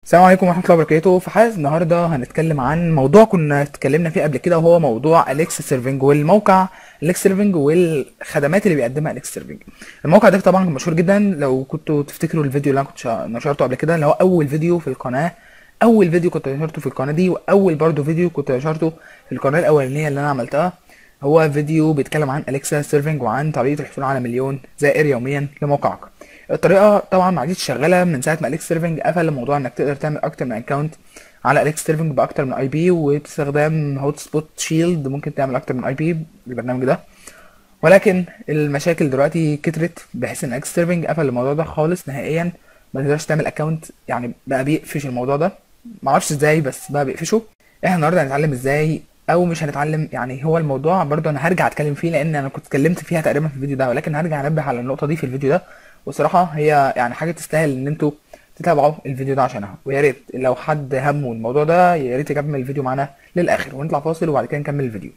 السلام عليكم ورحمة الله وبركاته في حلقة النهاردة هنتكلم عن موضوع كنا اتكلمنا فيه قبل كده وهو موضوع أليكس سيرفنج والموقع أليكس سيرفنج والخدمات اللي بيقدمها أليكس سيرفنج الموقع ده طبعا مشهور جدا لو كنتوا تفتكروا الفيديو اللي انا كنت شا- نشرته قبل كده اللي هو أول فيديو في القناة أول فيديو كنت نشرته في القناة دي وأول برضو فيديو كنت نشرته في القناة الأولانية اللي أنا عملتها هو فيديو بيتكلم عن أليكسا سيرفنج وعن طريقة الحصول على مليون زائر يوميا لموقعك الطريقه طبعا ما عادتش شغاله من ساعه ما اليكس سيرفنج قفل موضوع انك تقدر تعمل اكتر من اكونت على اليكس سيرفنج باكتر من اي بي وباستخدام هوت سبوت شيلد ممكن تعمل اكتر من اي بي بالبرنامج ده ولكن المشاكل دلوقتي كترت بحيث ان اكس سيرفنج قفل الموضوع ده خالص نهائيا ما تقدرش تعمل اكونت يعني بقى بيقفش الموضوع ده معرفش ازاي بس بقى بيقفشه احنا النهارده هنتعلم ازاي او مش هنتعلم يعني هو الموضوع برضه انا هرجع اتكلم فيه لان انا كنت اتكلمت فيها تقريبا في الفيديو ده ولكن هرجع انبه على النقطه دي في الفيديو ده وصراحه هي يعني حاجه تستاهل ان انتوا تتابعوا الفيديو ده عشانها ويا ريت لو حد همه الموضوع ده يا ريت يكمل الفيديو معانا للاخر ونطلع فاصل وبعد كده نكمل الفيديو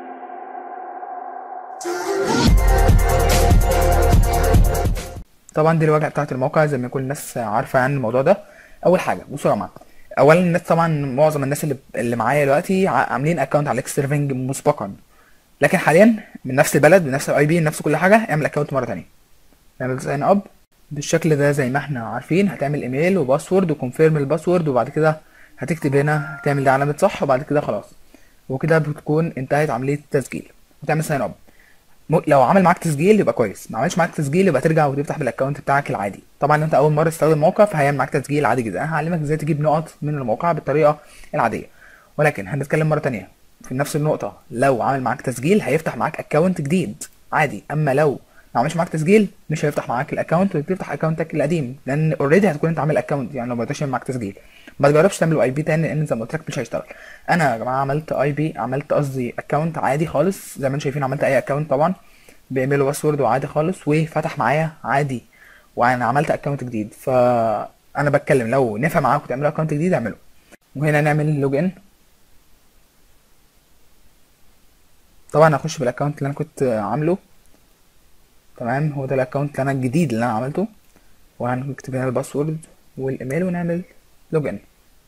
طبعا دي الواجهه بتاعت الموقع زي ما كل الناس عارفه عن الموضوع ده اول حاجه بصوا يا جماعه اولا الناس طبعا معظم الناس اللي اللي معايا دلوقتي ع- عاملين اكونت على اكس سيرفنج مسبقا لكن حاليا من نفس البلد بنفس الاي بي نفس كل حاجه اعمل اكونت مره تانية نعمل ساين اب بالشكل ده زي ما احنا عارفين هتعمل ايميل وباسورد وكونفيرم الباسورد وبعد كده هتكتب هنا تعمل ده علامه صح وبعد كده خلاص وكده بتكون انتهت عمليه التسجيل وتعمل ساين اب م- لو عمل معاك تسجيل يبقى كويس ما عملش معاك تسجيل يبقى ترجع وتفتح بالاكونت بتاعك العادي طبعا لو انت اول مره تستخدم الموقع فهيعمل معاك تسجيل عادي جدا انا هعلمك ازاي تجيب نقط من الموقع بالطريقه العاديه ولكن هنتكلم مره تانية في نفس النقطه لو عمل معاك تسجيل هيفتح معاك اكونت جديد عادي اما لو ما عملش معاك تسجيل مش هيفتح معاك الاكونت وتفتح اكونتك القديم لان اوريدي هتكون انت عامل اكونت يعني لو ما يعمل معاك تسجيل ما تجربش تعمل اي بي تاني لان زي ما قلت لك مش هيشتغل انا يا جماعه عملت اي بي عملت قصدي اكونت عادي خالص زي ما انتم شايفين عملت اي اكونت طبعا بايميل وباسورد وعادي خالص وفتح معايا عادي وانا عملت اكونت جديد فانا بتكلم لو نفع معاك وتعملوا اكونت جديد اعمله وهنا نعمل لوج ان طبعا هخش بالاكونت اللي انا كنت عامله تمام هو ده الاكونت اللي انا الجديد اللي انا عملته وهنكتب هنا الباسورد والايميل ونعمل لوج ان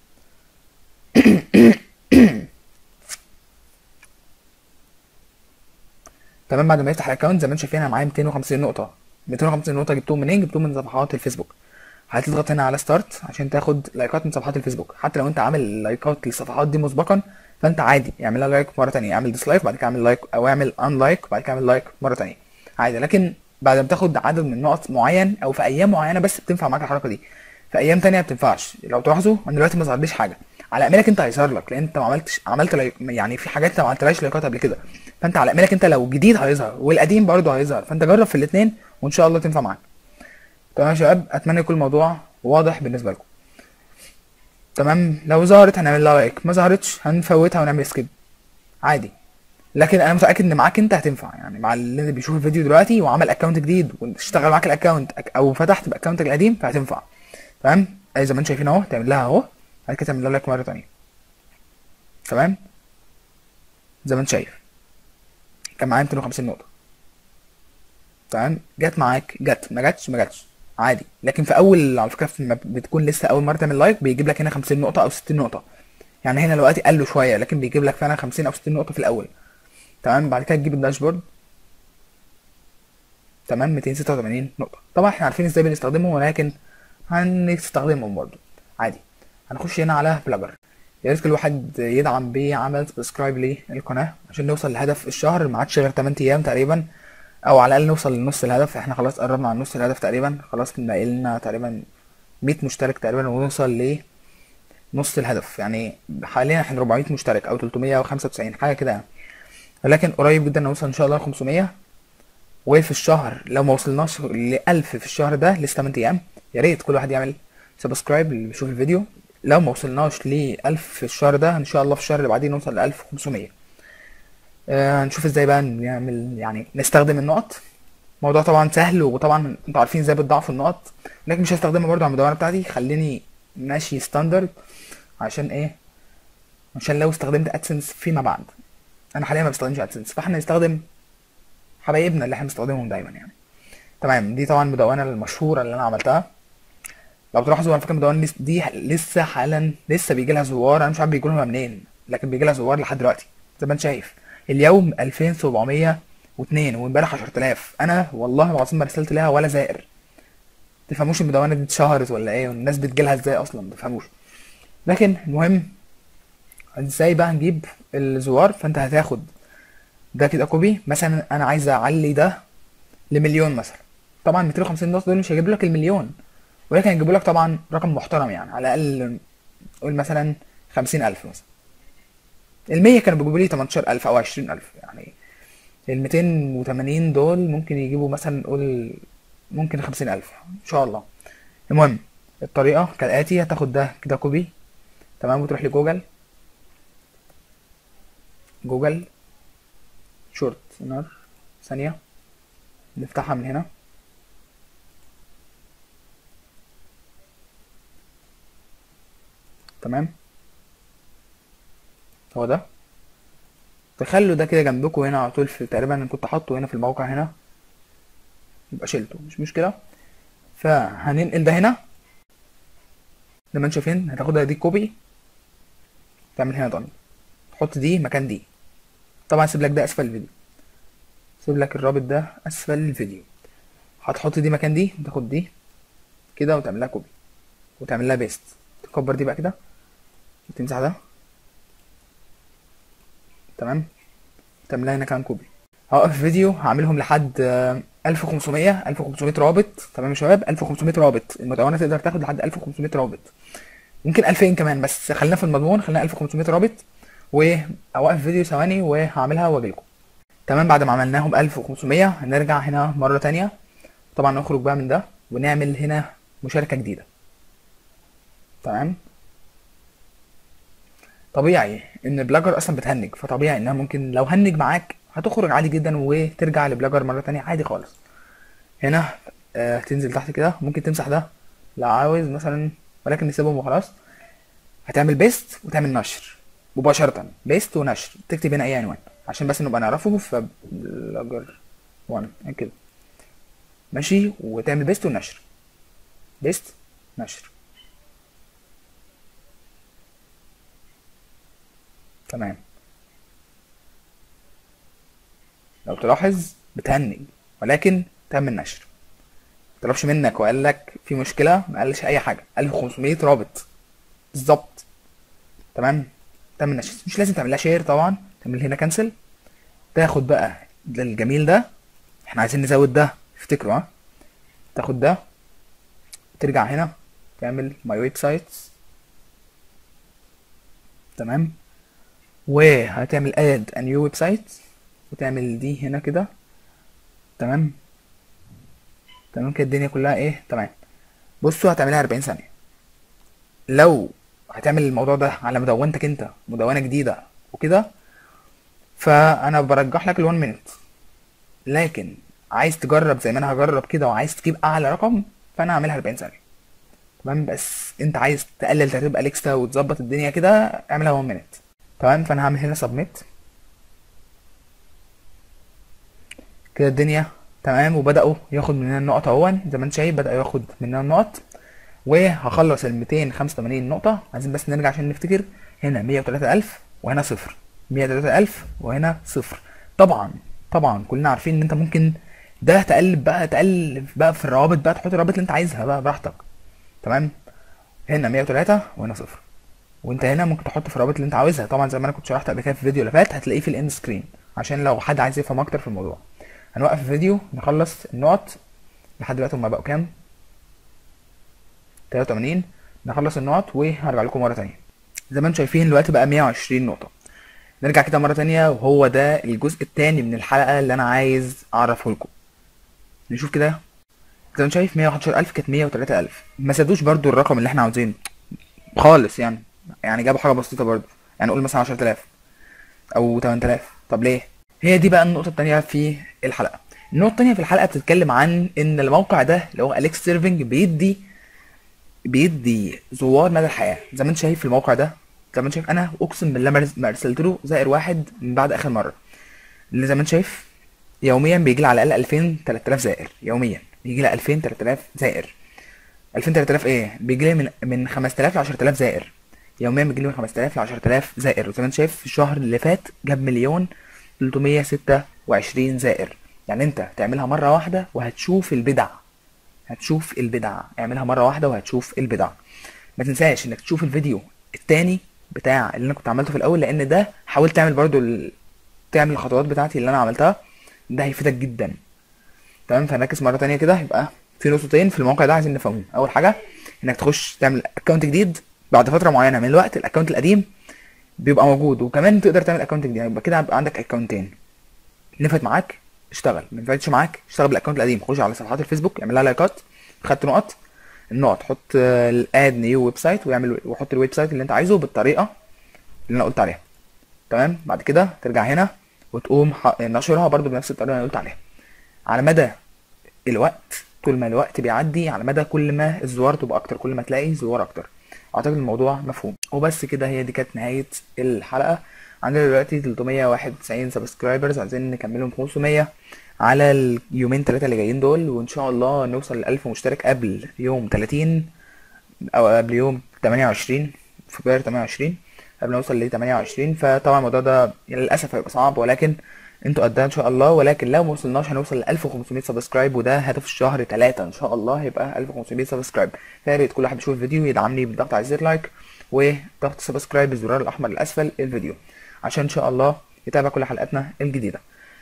تمام بعد ما يفتح الاكونت زي ما انتم شايفين انا معايا 250 نقطه 250 نقطه جبتهم منين جبتهم من صفحات الفيسبوك هتضغط هنا على ستارت عشان تاخد لايكات من صفحات الفيسبوك حتى لو انت عامل لايكات للصفحات دي مسبقا فانت عادي اعمل لها لايك مره تانية اعمل ديسلايك بعد كده اعمل لايك او اعمل ان لايك بعد كده اعمل لايك مره تانية عادي لكن بعد ما تاخد عدد من النقط معين او في ايام معينه بس بتنفع معاك الحركه دي في ايام تانية ما بتنفعش لو تلاحظوا انا دلوقتي ما ظهرليش حاجه على ايميلك انت هيظهر لك لان انت ما عملتش عملت لايك يعني في حاجات انت ما عملتلهاش لايكات قبل كده فانت على ايميلك انت لو جديد هيظهر والقديم برضه هيظهر فانت جرب في الاثنين وان شاء الله تنفع معاك تمام يا شباب اتمنى يكون الموضوع واضح بالنسبه لكم تمام لو ظهرت هنعمل لها لايك ما ظهرتش هنفوتها ونعمل سكيب عادي لكن انا متاكد ان معاك انت هتنفع يعني مع اللي بيشوف الفيديو دلوقتي وعمل اكونت جديد واشتغل معاك الاكونت او فتحت باكونتك القديم فهتنفع تمام أي زي ما انتم شايفين اهو تعمل لها اهو بعد كده تعمل لها لايك مره تانية تمام زي ما انت شايف كان معايا 250 نقطه تمام جت معاك جت ما جاتش ما جاتش عادي لكن في اول على فكره لما بتكون لسه اول مره تعمل لايك بيجيب لك هنا 50 نقطه او 60 نقطه يعني هنا دلوقتي قل له شويه لكن بيجيب لك فعلا 50 او 60 نقطه في الاول تمام بعد كده تجيب الداشبورد تمام 286 نقطه طبعا احنا عارفين ازاي بنستخدمه ولكن هنستخدمهم برضو عادي هنخش هنا على بلجر يا ريت كل واحد يدعم بعمل سبسكرايب للقناه عشان نوصل لهدف الشهر ما عادش غير 8 ايام تقريبا او على الاقل نوصل لنص الهدف احنا خلاص قربنا على نص الهدف تقريبا خلاص باقي لنا تقريبا 100 مشترك تقريبا ونوصل ل نص الهدف يعني حاليا احنا 400 مشترك او 395 حاجه كده يعني ولكن قريب جدا نوصل ان شاء الله ل 500 وفي الشهر لو ما وصلناش ل 1000 في الشهر ده لسه 8 ايام يا ريت كل واحد يعمل سبسكرايب اللي بيشوف الفيديو لو ما وصلناش ل 1000 في الشهر ده ان شاء الله في الشهر اللي بعديه نوصل ل 1500 آه هنشوف ازاي بقى نعمل يعني نستخدم النقط موضوع طبعا سهل وطبعا انتوا عارفين ازاي بتضاعفوا النقط لكن مش هستخدمها برضو على المدونة بتاعتي خليني ماشي ستاندرد عشان ايه عشان لو استخدمت ادسنس فيما بعد انا حاليا ما بستخدمش ادسنس فاحنا نستخدم حبايبنا اللي احنا بنستخدمهم دايما يعني تمام دي طبعا المدونة المشهورة اللي انا عملتها لو تلاحظوا على فكره المدونه لس- دي لسه حالا لسه بيجي لها زوار انا مش عارف بيجي لها منين لكن بيجي لها زوار لحد دلوقتي زي ما انت شايف اليوم 2702 وامبارح 10000 انا والله العظيم ما رسلت لها ولا زائر تفهموش المدونه دي اتشهرت ولا ايه والناس بتجيلها ازاي اصلا ما تفهموش لكن المهم ازاي بقى نجيب الزوار فانت هتاخد ده كده كوبي مثلا انا عايز اعلي ده لمليون مثلا طبعا 250 دولار دول مش هيجيبوا لك المليون ولكن هيجيبوا لك طبعا رقم محترم يعني على الاقل قول مثلا 50000 مثلا ال 100 كانوا بيجيبوا لي 18000 او 20000 يعني ال 280 دول ممكن يجيبوا مثلا نقول ممكن 50000 ان شاء الله المهم الطريقة كالآتي هتاخد ده كده كوبي تمام وتروح لجوجل جوجل شورت نار ثانية نفتحها من هنا تمام هو ده تخلوا ده كده جنبكم هنا على طول في تقريبا انا كنت حاطه هنا في الموقع هنا يبقى شيلته مش مشكلة فهننقل ده هنا زي ما انتم شايفين هتاخدها دي كوبي تعمل هنا ضن تحط دي مكان دي طبعا سيب لك ده اسفل الفيديو سيب لك الرابط ده اسفل الفيديو هتحط دي مكان دي تاخد دي كده وتعمل لها كوبي وتعمل لها بيست تكبر دي بقى كده وتمسح ده تمام تعمل لها هنا كمان كوبي هوقف الفيديو هعملهم لحد آه، 1500 1500 رابط تمام يا شباب 1500 رابط المدونة تقدر تاخد لحد 1500 رابط ممكن 2000 كمان بس خلينا في المضمون خلينا 1500 رابط واوقف الفيديو ثواني وهعملها واجيلكم تمام بعد ما عملناهم 1500 هنرجع هنا مرة تانية طبعا نخرج بقى من ده ونعمل هنا مشاركة جديدة تمام طبيعي ان بلاجر اصلا بتهنج فطبيعي انها ممكن لو هنج معاك هتخرج عادي جدا وترجع لبلاجر مرة تانية عادي خالص هنا آه تنزل تحت كده ممكن تمسح ده لو عاوز مثلا ولكن نسيبهم وخلاص هتعمل بيست وتعمل نشر مباشرة بيست ونشر تكتب هنا اي عنوان عشان بس نبقى نعرفه فبلاجر 1 كده ماشي وتعمل بيست ونشر بيست نشر تمام لو تلاحظ بتهنج ولكن تعمل نشر طلبش منك وقال لك في مشكلة ما قالش أي حاجة 1500 رابط بالظبط تمام تعمل نشر مش لازم تعمل لها شير طبعا تعمل هنا كنسل تاخد بقى ده الجميل ده احنا عايزين نزود ده افتكروا ها تاخد ده ترجع هنا تعمل ماي ويب سايتس تمام وهتعمل اد a new ويب سايت وتعمل دي هنا كده تمام تمام كده الدنيا كلها ايه تمام بصوا هتعملها 40 ثانية لو هتعمل الموضوع ده على مدونتك انت مدونة جديدة وكده فانا برجح لك ال1 مينت لكن عايز تجرب زي ما انا هجرب كده وعايز تجيب اعلى رقم فانا هعملها 40 ثانية تمام بس انت عايز تقلل ترتيب اليكسا وتظبط الدنيا كده اعملها 1 مينت تمام فانا هعمل هنا سبميت كده الدنيا تمام وبدأوا ياخد مننا النقط اهون زي ما انت شايف بدأ ياخد مننا النقط وهخلص ال 285 نقطة عايزين بس نرجع عشان نفتكر هنا 103000 وهنا صفر 103000 وهنا صفر طبعا طبعا كلنا عارفين ان انت ممكن ده تقلب بقى تقلب بقى في الروابط بقى تحط الروابط اللي انت عايزها بقى براحتك تمام هنا 103 وهنا صفر وانت هنا ممكن تحط في الروابط اللي انت عاوزها طبعا زي ما انا كنت شرحت قبل كده في الفيديو اللي فات هتلاقيه في الاند سكرين عشان لو حد عايز يفهم اكتر في الموضوع هنوقف الفيديو نخلص النقط لحد دلوقتي هما بقوا كام 83 نخلص النقط وهرجع لكم مره تانية زي ما انتم شايفين دلوقتي بقى 120 نقطه نرجع كده مره تانية وهو ده الجزء التاني من الحلقه اللي انا عايز اعرفه لكم نشوف كده زي ما انت شايف 111000 كانت 103000 ما زادوش برضو الرقم اللي احنا عاوزينه خالص يعني يعني جابوا حاجه بسيطه برضو يعني قول مثلا 10000 او 8000 طب ليه هي دي بقى النقطه التانية في الحلقه النقطه التانية في الحلقه بتتكلم عن ان الموقع ده اللي هو اليكس سيرفنج بيدي بيدي زوار مدى الحياه زي ما انت شايف في الموقع ده زي ما انت شايف انا اقسم بالله ما رس- ما ارسلت له زائر واحد من بعد اخر مره اللي زي ما انت شايف يوميا بيجي لي على الاقل 2000 3000 زائر يوميا بيجي لي 2000 3000 زائر 2000 3000 ايه بيجي لي من من 5000 ل 10000 زائر يوميا بيجي لي من 5000 ل 10000 زائر وزي ما انت شايف في الشهر اللي فات جاب مليون 326 زائر يعني انت تعملها مره واحده وهتشوف البدع هتشوف البدع اعملها مره واحده وهتشوف البدع ما تنساش انك تشوف الفيديو التاني بتاع اللي انا كنت عملته في الاول لان ده حاولت تعمل برضو ال... تعمل الخطوات بتاعتي اللي انا عملتها ده هيفيدك جدا تمام فنركز مره تانية كده يبقى في نقطتين في الموقع ده عايزين نفهمهم اول حاجه انك تخش تعمل اكونت جديد بعد فتره معينه من الوقت الاكونت القديم بيبقى موجود وكمان تقدر تعمل اكونت جديد يبقى كده هيبقى عندك اكونتين نفعت معاك اشتغل ما نفعتش معاك اشتغل بالاكونت القديم خش على صفحات الفيسبوك اعمل لها لايكات خدت نقط النقط حط الاد نيو ويب سايت ويعمل وحط الويب سايت اللي انت عايزه بالطريقه اللي انا قلت عليها تمام بعد كده ترجع هنا وتقوم ح- نشرها برضو بنفس الطريقه اللي انا قلت عليها على مدى الوقت طول ما الوقت بيعدي على مدى كل ما الزوار تبقى اكتر كل ما تلاقي زوار اكتر اعتقد الموضوع مفهوم وبس كده هي دي كانت نهايه الحلقه عندنا دلوقتي 391 سبسكرايبرز عايزين نكملهم 500 على اليومين ثلاثه اللي جايين دول وان شاء الله نوصل ل 1000 مشترك قبل يوم 30 او قبل يوم 28 فبراير 28 قبل ما نوصل ل 28 فطبعا الموضوع ده للاسف هيبقى صعب ولكن انتوا قدها ان شاء الله ولكن لو ما وصلناش هنوصل ل 1500 سبسكرايب وده هدف الشهر 3 ان شاء الله هيبقى 1500 سبسكرايب فيا ريت كل واحد يشوف الفيديو يدعمني بالضغط على زر لايك وضغط سبسكرايب بالزرار الاحمر الاسفل الفيديو عشان ان شاء الله يتابع كل حلقاتنا الجديده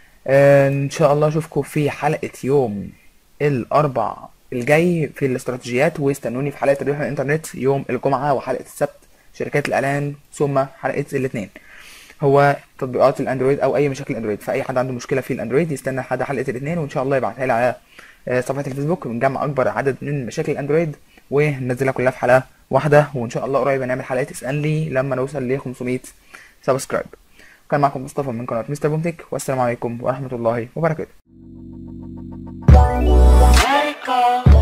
آه، ان شاء الله اشوفكم في حلقه يوم الاربع الجاي في الاستراتيجيات واستنوني في حلقه الربح من الانترنت يوم الجمعه وحلقه السبت شركات الاعلان ثم حلقه الاثنين هو تطبيقات الاندرويد او اي مشاكل الاندرويد فاي حد عنده مشكله في الاندرويد يستنى لحد حلقه الاثنين وان شاء الله يبعتها لي على آه، صفحه الفيسبوك ونجمع اكبر عدد من مشاكل الاندرويد وننزلها كلها في حلقه واحده وان شاء الله قريب هنعمل حلقه اسالني لما نوصل ل 500 سبسكرايب كان معكم مصطفى من قناه مستر بومتك والسلام عليكم ورحمه الله وبركاته Let it go.